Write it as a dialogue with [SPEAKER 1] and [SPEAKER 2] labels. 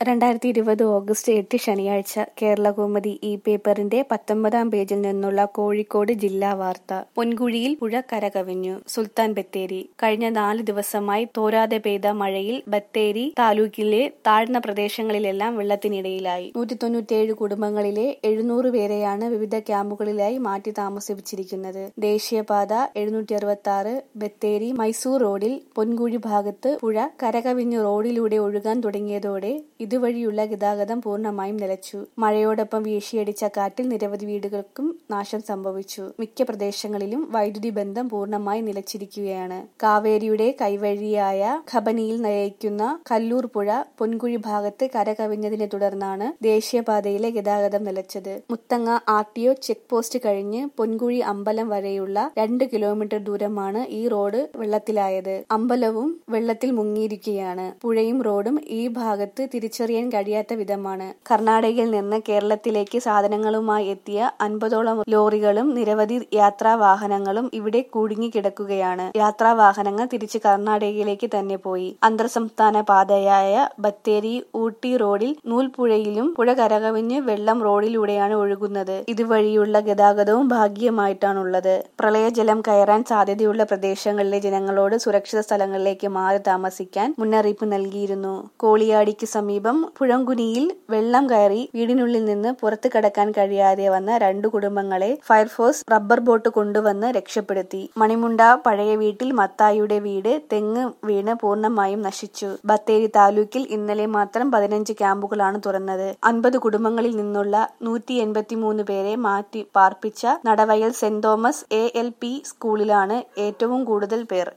[SPEAKER 1] രണ്ടായിരത്തി ഇരുപത് ഓഗസ്റ്റ് എട്ട് ശനിയാഴ്ച കേരളകൗമുദി ഈ പേപ്പറിന്റെ പത്തൊമ്പതാം പേജിൽ നിന്നുള്ള കോഴിക്കോട് ജില്ലാ വാർത്ത പൊൻകുഴിയിൽ പുഴ കരകവിഞ്ഞു സുൽത്താൻ ബത്തേരി കഴിഞ്ഞ നാല് ദിവസമായി തോരാതെ പെയ്ത മഴയിൽ ബത്തേരി താലൂക്കിലെ താഴ്ന്ന പ്രദേശങ്ങളിലെല്ലാം വെള്ളത്തിനിടയിലായി നൂറ്റി തൊണ്ണൂറ്റിയേഴ് കുടുംബങ്ങളിലെ എഴുന്നൂറ് പേരെയാണ് വിവിധ ക്യാമ്പുകളിലായി മാറ്റി താമസിപ്പിച്ചിരിക്കുന്നത് ദേശീയപാത എഴുന്നൂറ്റി അറുപത്തി ആറ് ബത്തേരി മൈസൂർ റോഡിൽ പൊൻകുഴി ഭാഗത്ത് പുഴ കരകവിഞ്ഞ് റോഡിലൂടെ ഒഴുകാൻ തുടങ്ങിയതോടെ ഇതുവഴിയുള്ള ഗതാഗതം പൂർണ്ണമായും നിലച്ചു മഴയോടൊപ്പം വീശിയടിച്ച കാറ്റിൽ നിരവധി വീടുകൾക്കും നാശം സംഭവിച്ചു മിക്ക പ്രദേശങ്ങളിലും വൈദ്യുതി ബന്ധം പൂർണ്ണമായി നിലച്ചിരിക്കുകയാണ് കാവേരിയുടെ കൈവഴിയായ ഖബനിയിൽ നയിക്കുന്ന കല്ലൂർ പുഴ പൊൻകുഴി ഭാഗത്ത് കരകവിഞ്ഞതിനെ തുടർന്നാണ് ദേശീയപാതയിലെ ഗതാഗതം നിലച്ചത് Muthanga R T O check post കഴിഞ്ഞ് പൊൻകുഴി അമ്പലം വരെയുള്ള രണ്ട് കിലോമീറ്റർ ദൂരമാണ് ഈ റോഡ് വെള്ളത്തിലായത് അമ്പലവും വെള്ളത്തിൽ മുങ്ങിയിരിക്കുകയാണ് പുഴയും റോഡും ഈ ഭാഗത്ത് തിരിച്ചറിയാൻ കഴിയാത്ത വിധമാണ് കർണാടകയിൽ നിന്ന് കേരളത്തിലേക്ക് സാധനങ്ങളുമായി എത്തിയ അൻപതോളം ലോറികളും നിരവധി യാത്രാ വാഹനങ്ങളും ഇവിടെ കുടുങ്ങിക്കിടക്കുകയാണ് യാത്രാ വാഹനങ്ങൾ തിരിച്ച് കർണാടകയിലേക്ക് തന്നെ പോയി അന്തർ സംസ്ഥാന പാതയായ ബത്തേരി ഊട്ടി റോഡിൽ നൂൽപ്പുഴയിലും പുഴ കരകവിഞ്ഞ് വെള്ളം റോഡിലൂടെയാണ് ഒഴുകുന്നത് ഇതുവഴിയുള്ള ഗതാഗതവും ഭാഗികമായിട്ടാണുള്ളത് പ്രളയജലം കയറാൻ സാധ്യതയുള്ള പ്രദേശങ്ങളിലെ ജനങ്ങളോട് സുരക്ഷിത സ്ഥലങ്ങളിലേക്ക് മാറി താമസിക്കാൻ മുന്നറിയിപ്പ് നൽകിയിരുന്നു കോളിയാടിക്ക് സമീപം പുഴങ്കുനിയിൽ വെള്ളം കയറി വീടിനുള്ളിൽ നിന്ന് പുറത്തു കടക്കാൻ കഴിയാതെ വന്ന രണ്ടു കുടുംബങ്ങളെ ഫയർഫോഴ്സ് റബ്ബർ ബോട്ട് കൊണ്ടുവന്ന് രക്ഷപ്പെടുത്തി മണിമുണ്ട പഴയ വീട്ടിൽ മത്തായിയുടെ വീട് തെങ്ങ് വീണ് പൂർണ്ണമായും നശിച്ചു ബത്തേരി താലൂക്കിൽ ഇന്നലെ മാത്രം പതിനഞ്ച് ക്യാമ്പുകളാണ് തുറന്നത് അൻപത് കുടുംബങ്ങളിൽ നിന്നുള്ള നൂറ്റി എൺപത്തിമൂന്ന് പേരെ മാറ്റി പാർപ്പിച്ച Nadavayal Saint Thomas A L P സ്കൂളിലാണ് ഏറ്റവും കൂടുതൽ പേർ